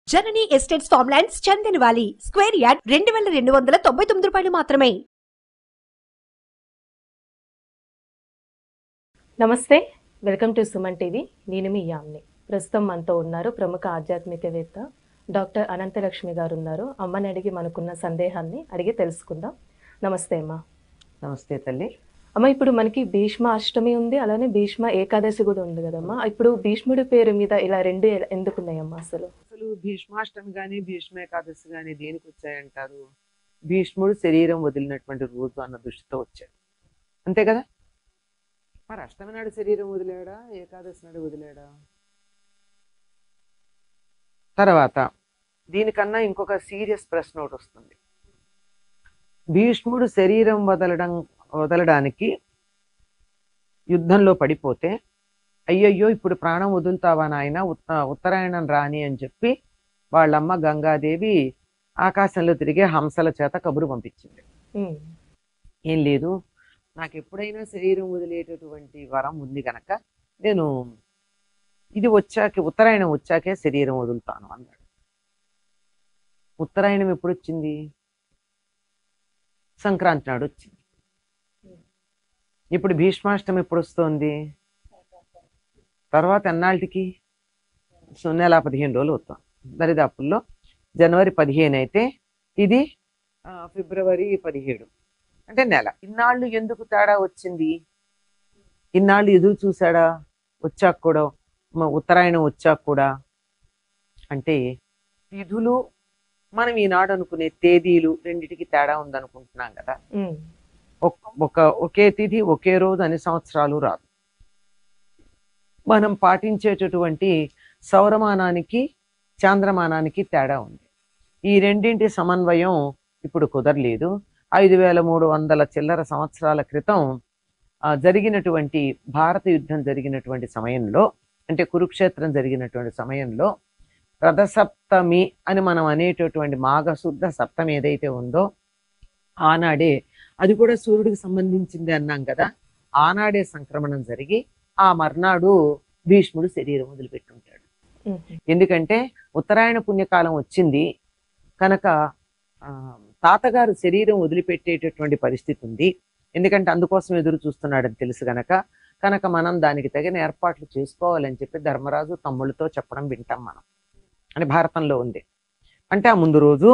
జననీ estates farm lands Chandanavali square yard రెండు వేల రెండు వందల తొంభై తొమ్మిది రూపాయలు మాత్రమే నమస్తే వెల్కమ్ టు సుమన్ టీవీ నేను మీ యామ్ని ప్రస్తుతం మనతో ఉన్నారు ప్రముఖ ఆధ్యాత్మికవేత్త డాక్టర్ అనంతలక్ష్మి గారు ఉన్నారు అమ్మని అడిగి మనకున్న సందేహాన్ని అడిగి తెలుసుకుందాం నమస్తే అమ్మ నమస్తే తల్లి అమ్మ ఇప్పుడు మనకి భీష్మ అష్టమి ఉంది అలానే భీష్మ ఏకాదశి కూడా ఉంది కదమ్మా ఇప్పుడు భీష్ముడి పేరు మీద ఇలా రెండు ఎ- ఎందుకున్నాయమ్మా అసలు అసలు భీష్మాష్టమి గాని భీష్మ ఏకాదశి గాని దేనికి వచ్చాయంటారు భీష్ముడు శరీరం వదిలినటువంటి రోజు అన్న దృష్టితో వచ్చాడు అంతే కదా మరి అష్టమి నాడు శరీరం వదిలేడా ఏకాదశి నాడు వదిలేడా తర్వాత దీనికన్నా ఇంకొక సీరియస్ ప్రశ్న ఒకటి వస్తుంది భీష్ముడు శరీరం వదలడం వదలడానికి యుద్ధంలో పడిపోతే అయ్యయ్యో ఇప్పుడు ప్రాణం వదులుతావా నాయన ఉత్త ఉత్తరాయణం రాని అని చెప్పి వాళ్ళమ్మ గంగాదేవి ఆకాశంలో తిరిగే హంసల చేత కబురు పంపించింది ఉమ్, ఏం లేదు నాకు ఎప్పుడైనా శరీరం వదిలేటటువంటి వరం ఉంది గనక నేను ఇది వచ్చాక ఉత్తరాయణం వచ్చాకే శరీరం వదులుతాను అన్నాడు ఉత్తరాయణం ఎప్పుడు వచ్చింది సంక్రాంతి నాడు వచ్చింది ఇప్పుడు భీష్మాష్టమి ఎప్పుడు వస్తోంది తర్వాత ఎన్నాళ్ళకి సో నెల పదిహేను రోజులు అవుతాం దరిదాపుల్లో జనవరి పదిహేను అయితే ఇది ఆ, ఫిబ్రవరి పదిహేడు అంటే నెల ఇన్నాళ్ళు ఎందుకు తేడా వచ్చింది ఇన్నాళ్ళు ఎదురు చూసాడా వచ్చాక కూడా మ- ఉత్తరాయణం వచ్చాక కూడా అంటే తిథులు మనం ఈనాడు అనుకునే తేదీలు రెండిటికి తేడా ఉందనుకుంటున్నాం కదా ఉమ్, ఒక్- ఒక ఒకే తిథి ఒకే రోజు అన్ని సంవత్సరాలు రాదు మనం పాటించేటటువంటి సౌరమానానికి చాంద్రమానానికి తేడా ఉంది ఈ రెండింటి సమన్వయం ఇప్పుడు కుదరలేదు ఐదు వేల మూడు వందల చిల్లర సంవత్సరాల క్రితం ఆ, జరిగినటువంటి భారత యుద్ధం జరిగినటువంటి సమయంలో అంటే కురుక్షేత్రం జరిగినటువంటి సమయంలో రథసప్తమి అని మనం అనేటటువంటి మాఘశుద్ధ సప్తమి ఏదైతే ఉందో ఆనాడే అది కూడా సూర్యుడికి సంబంధించింది అన్నాం కదా ఆనాడే సంక్రమణం జరిగి ఆ మర్నాడు భీష్ముడు శరీరం వదిలిపెట్టుంటాడు ఉమ్, ఎందుకంటే ఉత్తరాయణ పుణ్యకాలం వచ్చింది కనుక ఆ, తాతగారు శరీరం వదిలిపెట్టేటటువంటి పరిస్థితి ఉంది ఎందుకంటే అందుకోసం ఎదురు చూస్తున్నాడని తెలుసు గనక కనుక మనం దానికి తగిన ఏర్పాట్లు చేసుకోవాలని చెప్పి ధర్మరాజు తమ్ముళ్ళతో చెప్పడం వింటాం మనం అని భారతంలో ఉంది అంటే ఆ ముందు రోజు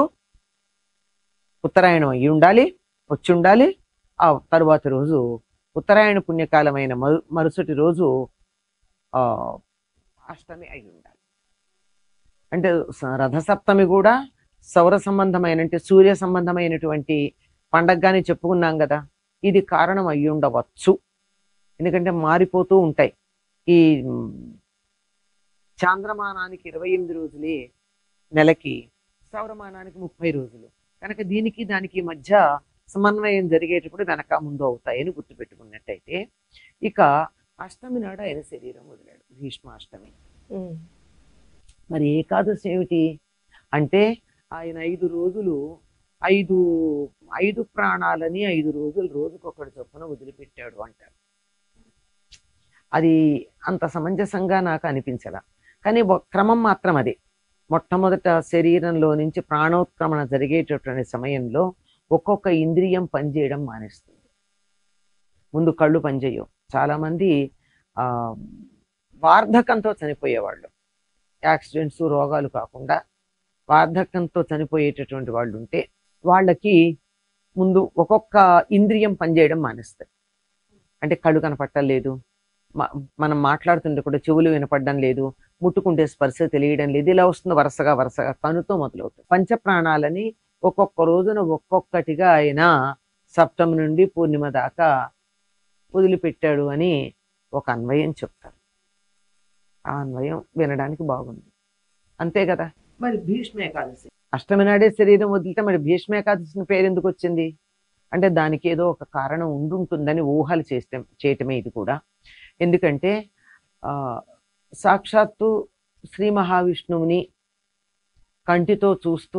ఉత్తరాయణం అయి ఉండాలి వచ్చి ఉండాలి ఆ తరువాతి రోజు ఉత్తరాయణ పుణ్యకాలమైన మరు మరుసటి రోజు ఆ అష్టమి అయి ఉండాలి అంటే స- రథసప్తమి కూడా సౌర సంబంధమైన అంటే సూర్య సంబంధమైనటువంటి పండగగానే చెప్పుకున్నాం కదా ఇది కారణం అయి ఉండవచ్చు ఎందుకంటే మారిపోతూ ఉంటాయి ఈ మ్, చాంద్రమానానికి ఇరవై ఎనిమిది రోజులే నెలకి సౌరమానానికి ముప్పై రోజులు కనుక దీనికి దానికి మధ్య సమన్వయం జరిగేటప్పుడు వెనక ముందు అవుతాయని గుర్తుపెట్టుకున్నట్టయితే ఇక అష్టమి నాడు ఆయన శరీరం వదిలాడు భీష్మాష్టమి ఉమ్, మరి ఏకాదశి ఏమిటి అంటే ఆయన ఐదు రోజులు ఐదు ఐదు ప్రాణాలని ఐదు రోజులు రోజుకొకటి చొప్పున వదిలిపెట్టాడు అంటారు అది అంత సమంజసంగా నాకు అనిపించలా కానీ ఒక క్రమం మాత్రం అదే మొట్టమొదట శరీరంలో నుంచి ప్రాణోత్క్రమణ జరిగేటటువంటి సమయంలో ఒక్కొక్క ఇంద్రియం పనిచేయడం మానేస్తుంది ముందు కళ్ళు పనిచేయవు చాలా మంది ఆ వార్ధకంతో చనిపోయేవాళ్ళు యాక్సిడెంట్స్ రోగాలు కాకుండా వార్ధక్యంతో చనిపోయేటటువంటి వాళ్ళు ఉంటే వాళ్ళకి ముందు ఒక్కొక్క ఇంద్రియం పనిచేయడం మానేస్తాయి అంటే కళ్ళు కనపట్టం లేదు మ- మనం మాట్లాడుతుంటే కూడా చెవులు వినపడడం లేదు ముట్టుకుంటే స్పర్శ తెలియడం లేదు ఇలా వస్తుంది వరుసగా వరుసగా కనుతో మొదలవుతుంది పంచప్రాణాలని ఒక్కొక్క రోజున ఒక్కొక్కటిగా ఆయన సప్తమి నుండి పూర్ణిమ దాకా వదిలిపెట్టాడు అని ఒక అన్వయం చెప్తారు ఆ అన్వయం వినడానికి బాగుంది అంతే కదా మరి భీష్మ ఏకాదశి అష్టమి నాడే శరీరం వదిలితే మరి భీష్మ ఏకాదశి పేరు ఎందుకు వచ్చింది అంటే దానికి ఏదో ఒక కారణం ఉండుంటుందని ఊహలు చేస్తే చేయటమే ఇది కూడా ఎందుకంటే ఆ సాక్షాత్తు శ్రీ మహావిష్ణువుని కంటితో చూస్తూ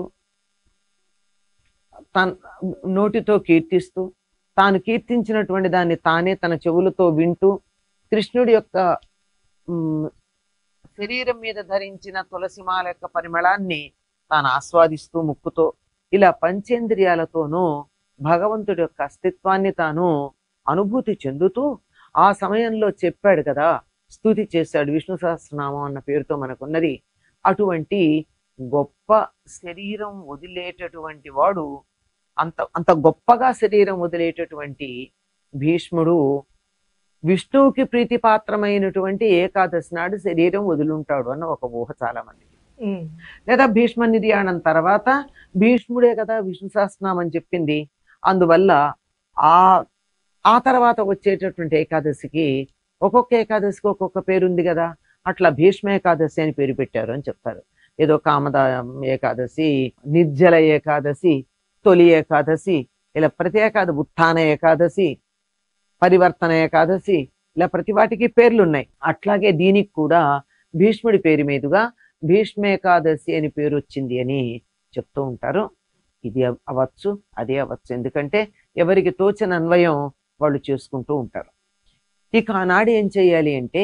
తన నోటితో కీర్తిస్తూ తాను కీర్తించినటువంటి దాన్ని తానే తన చెవులతో వింటూ కృష్ణుడి యొక్క మ్, శరీరం మీద ధరించిన తులసిమాల యొక్క పరిమళాన్ని తాను ఆస్వాదిస్తూ ముక్కుతో ఇలా పంచేంద్రియాలతోనూ భగవంతుడి యొక్క అస్తిత్వాన్ని తాను అనుభూతి చెందుతూ ఆ సమయంలో చెప్పాడు కదా స్తుతి చేశాడు విష్ణు సహస్రనామం అన్న పేరుతో మనకున్నది అటువంటి గొప్ప శరీరం వదిలేటటువంటి వాడు అంత అంత గొప్పగా శరీరం వదిలేటటువంటి భీష్ముడు విష్ణువుకి ప్రీతిపాత్రమైనటువంటి ఏకాదశి నాడు శరీరం వదులుంటాడు అన్న ఒక ఊహ చాలా మంది ఉమ్, లేదా భీష్మ నిర్యాణం తర్వాత భీష్ముడే కదా విష్ణు సహస్రనామం చెప్పింది అందువల్ల ఆ ఆ తర్వాత వచ్చేటటువంటి ఏకాదశికి ఒక్కొక్క ఏకాదశికి ఒక్కొక్క పేరు ఉంది కదా అట్లా భీష్మ ఏకాదశి అని పేరు పెట్టారు అని చెప్తారు ఏదో కామద ఏకాదశి నిర్జల ఏకాదశి తొలి ఏకాదశి ఇలా ప్రతి ఏకాదశి ఉత్థాన ఏకాదశి పరివర్తన ఏకాదశి ఇలా ప్రతి వాటికి పేర్లు ఉన్నాయి అట్లాగే దీనికి కూడా భీష్ముడి పేరు మీదుగా భీష్మ ఏకాదశి అని పేరు వచ్చింది అని చెప్తూ ఉంటారు ఇది అవ్- అవ్వచ్చు అదే అవ్వచ్చు ఎందుకంటే ఎవరికి తోచిన అన్వయం వాళ్ళు చేసుకుంటూ ఉంటారు ఇక ఆనాడు ఏం చేయాలి అంటే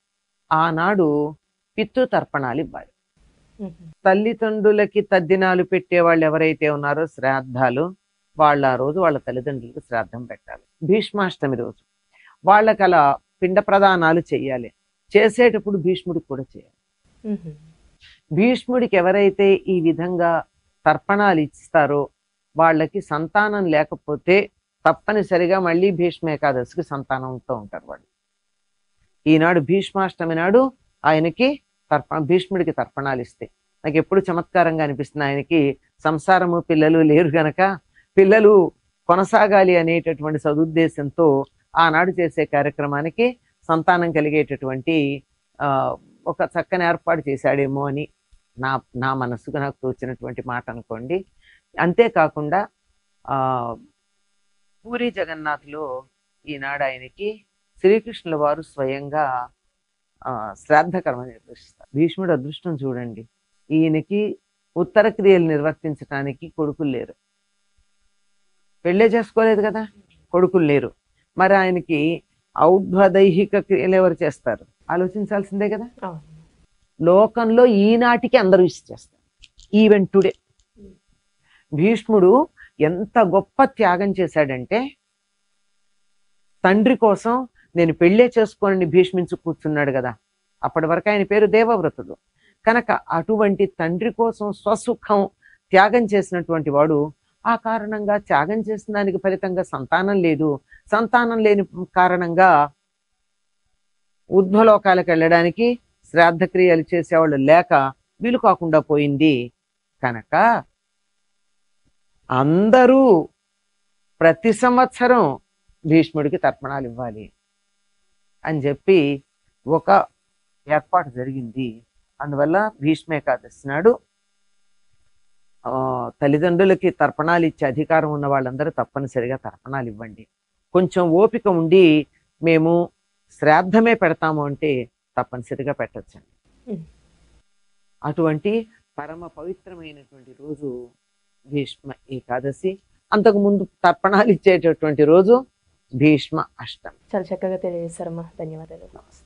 ఆనాడు పితృ తర్పణాలు ఇవ్వాలి ఉమ్, తల్లిదండ్రులకి తద్దినాలు పెట్టే వాళ్ళు ఎవరైతే ఉన్నారో శ్రాద్ధాలు వాళ్ళ ఆ రోజు వాళ్ళ తల్లిదండ్రులకు శ్రాద్ధం పెట్టాలి భీష్మాష్టమి రోజు వాళ్ళకి అలా పిండ ప్రదానాలు చేయాలి చేసేటప్పుడు భీష్ముడికి కూడా చేయాలి ఉమ్, భీష్ముడికి ఎవరైతే ఈ విధంగా తర్పణాలు ఇస్తారో వాళ్ళకి సంతానం లేకపోతే తప్పనిసరిగా మళ్ళీ భీష్మ ఏకాదశికి సంతానంతో ఉంటారు వాళ్ళు ఈనాడు భీష్మాష్టమి నాడు ఆయనకి తర్పణ భీష్ముడికి తర్పణాలు ఇస్తే నాకు ఎప్పుడు చమత్కారంగా అనిపిస్తుంది ఆయనకి సంసారము పిల్లలు లేరు గనక పిల్లలు కొనసాగాలి అనేటటువంటి సదుద్దేశంతో ఆనాడు చేసే కార్యక్రమానికి సంతానం కలిగేటటువంటి ఆ, ఒక చక్కని ఏర్పాటు చేశాడేమో అని నా నా మనసుకు నాకు తోచినటువంటి మాట అనుకోండి అంతేకాకుండా ఆ పూరి జగన్నాథ్లో ఈనాడు ఆయనకి శ్రీకృష్ణుల వారు స్వయంగా ఆ శ్రాద్ధ కర్మ నిర్వహిస్తారు భీష్ముడు అదృష్టం చూడండి ఈయనకి ఉత్తర క్రియలు నిర్వర్తించడానికి కొడుకులు లేరు పెళ్ళే చేసుకోలేదు కదా కొడుకులు లేరు మరి ఆయనకి ఔద్వదైహిక క్రియలు ఎవరు చేస్తారు ఆలోచించాల్సిందే కదా అవును లోకంలో ఈనాటికి అందరూ ఇచ్చేస్తారు ఈవెన్ టుడే భీష్ముడు ఎంత గొప్ప త్యాగం చేశాడంటే తండ్రి కోసం నేను పెళ్ళే చేసుకోనని భీష్మించు కూర్చున్నాడు కదా అప్పటి వరకు ఆయన పేరు దేవవ్రతుడు కనుక అటువంటి తండ్రి కోసం స్వసుఖం త్యాగం చేసినటువంటి వాడు ఆ కారణంగా త్యాగం చేసిన దానికి ఫలితంగా సంతానం లేదు సంతానం లేని కారణంగా ఊర్ధ్వలోకాలకు వెళ్ళడానికి శ్రాద్ధ క్రియలు చేసేవాళ్ళు లేక వీలు కాకుండా పోయింది కనుక అందరూ ప్రతి సంవత్సరం భీష్ముడికి తర్పణాలు ఇవ్వాలి అని చెప్పి ఒక ఏర్పాటు జరిగింది అందువల్ల భీష్మ ఏకాదశి నాడు ఆ, తల్లిదండ్రులకి తర్పణాలు ఇచ్చే అధికారం ఉన్న వాళ్ళందరూ తప్పనిసరిగా తర్పణాలు ఇవ్వండి కొంచెం ఓపిక ఉండి మేము శ్రాద్ధమే పెడతాము అంటే తప్పనిసరిగా పెట్టచ్చండి ఉమ్. అటువంటి పరమ పవిత్రమైనటువంటి రోజు భీష్మ ఏకాదశి అంతకు ముందు తర్పణాలు ఇచ్చేటటువంటి రోజు భీష్మ అష్టమి చాలా చక్కగా తెలియజేశారమ్మా ధన్యవాదాలు నమస్తే